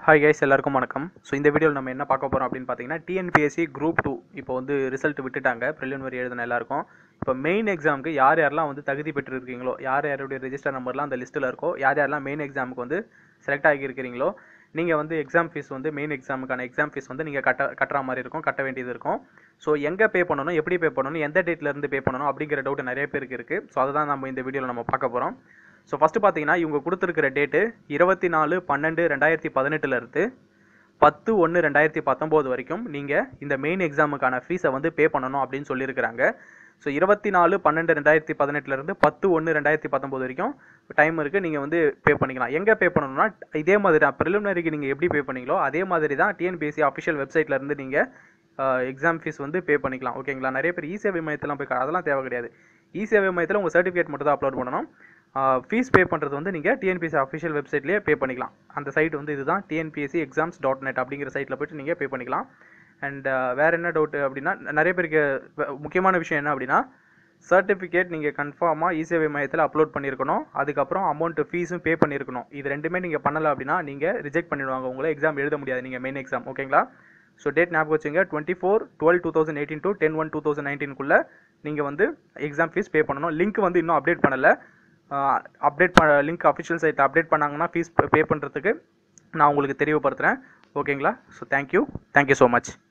hi guys எல்லாருக்கும் வணக்கம் so இந்த வீடியோவில் நம்ம என்ன பார்க்க போகிறோம் அப்படின்னு பார்த்தீங்கன்னா டிஎன்பிஎஸ்சி குரூப் டூ இப்போ வந்து ரிசல்ட் விட்டுட்டாங்க ப்ரிலிமினரி எழுதின எல்லாருக்கும் இப்போ மெயின் எக்ஸாமுக்கு யார் யாரெல்லாம் வந்து தகுதி பெற்றிருக்கீங்களோ யார் யாருடைய ரெஜிஸ்டர் நம்பர்லாம் அந்த லிஸ்ட்டில் இருக்கோ யார் யாரெல்லாம் மெயின் எக்ஸாமுக்கு வந்து செலக்ட் ஆகியிருக்கிறீங்களோ நீங்கள் வந்து எக்ஸாம் ஃபீஸ் வந்து மெயின் எக்ஸாமுக்கான எக்ஸாம் ஃபீஸ் வந்து நீங்கள் கட்ட கட்டுற மாதிரி இருக்கும் கட்ட வேண்டியது இருக்கும் ஸோ எங்கே பே பண்ணணும் எப்படி பே பண்ணணும் எந்த டேட்ல இருந்து பே பண்ணணும் அப்படிங்கிற டவுட் நிறைய பேருக்கு இருக்குது ஸோ அதை தான் நம்ம இந்த வீடியோவில் நம்ம பார்க்க போகிறோம் ஸோ ஃபஸ்ட்டு பார்த்தீங்கன்னா இவங்க கொடுத்துருக்கிற டேட்டு இருபத்தி நாலு பன்னெண்டு ரெண்டாயிரத்தி பதினெட்டுலேருந்து பத்து ஒன்று ரெண்டாயிரத்தி பத்தொம்போது வரைக்கும் நீங்கள் இந்த மெயின் எக்ஸாமுக்கான ஃபீஸை வந்து பே பண்ணணும் அப்படின்னு சொல்லியிருக்கிறாங்க ஸோ இருபத்தி நாலு பன்னெண்டு ரெண்டாயிரத்தி பதினெட்டுலேருந்து பத்து ஒன்று ரெண்டாயிரத்தி பத்தொம்போது வரைக்கும் டைம் இருக்குது நீங்கள் வந்து பே பண்ணிக்கலாம் எங்கே பே பண்ணணும்னா இதே மாதிரி தான் ப்ரிலிமினரிக்கு நீங்கள் எப்படி பே பண்ணீங்களோ அதே மாதிரி தான் டிஎன்பிஎஸ்சி அஃபிஷியல் வெப்சைட்லேருந்து நீங்கள் எக்ஸாம் ஃபீஸ் வந்து பே பண்ணிக்கலாம் ஓகேங்களா நிறைய பேர் இ சேவை மையத்தெல்லாம் போய் க- அதெல்லாம் தேவை கிடையாது இ சேவை மையத்தில் உங்கள் சர்டிஃபிகேட் மட்டும் தான் அப்லோட் பண்ணணும் ஃபீஸ் பே பண்ணுறது வந்து நீங்கள் டிஎன்பிஎஸ்சி அஃபிஷியல் வெப்சைட்லேயே பே பண்ணிக்கலாம் அந்த சைட் வந்து இதுதான் டிஎன்பிஎஸ்சி எக்ஸாம்ஸ் டாட் நெட் அப்படிங்கிற சைட்டில் போய்ட்டு நீங்கள் பே பண்ணிக்கலாம் அண்ட் வேறு என்ன டவுட் அப்படின்னா நிறைய பேருக்கு வ- முக்கியமான விஷயம் என்ன அப்படின்னா சர்டிஃபிகேட் நீங்கள் கன்ஃபார்மாக இசேவை மையத்தில் அப்லோட் பண்ணியிருக்கணும் அதுக்கப்புறம் அமௌண்ட் ஃபீஸும் பே பண்ணியிருக்கணும் இது ரெண்டுமே நீங்கள் பண்ணலை அப்படின்னா நீங்கள் ரிஜெக்ட் பண்ணிடுவாங்க உங்களை எக்ஸாம் எழுத முடியாது நீங்கள் மெயின் எக்ஸாம் ஓகேங்களா ஸோ டேட் ஞாபகம் வச்சுங்க twenty four twelve two thousand eighteen to ten one two thousand நைன்டீனுக்குள்ளே நீங்கள் வந்து எக்ஸாம் ஃபீஸ் பே பண்ணணும் லிங்க் வந்து இன்னும் அப்டேட் பண்ணலை அப்டேட் பண்ண லிங்க் அஃபிஷியல் சைட்டில் அப்டேட் பண்ணாங்கன்னா ஃபீஸ் பே பண்ணுறதுக்கு நான் உங்களுக்கு தெரியப்படுத்துகிறேன் ஓகேங்களா so thank you thank you so much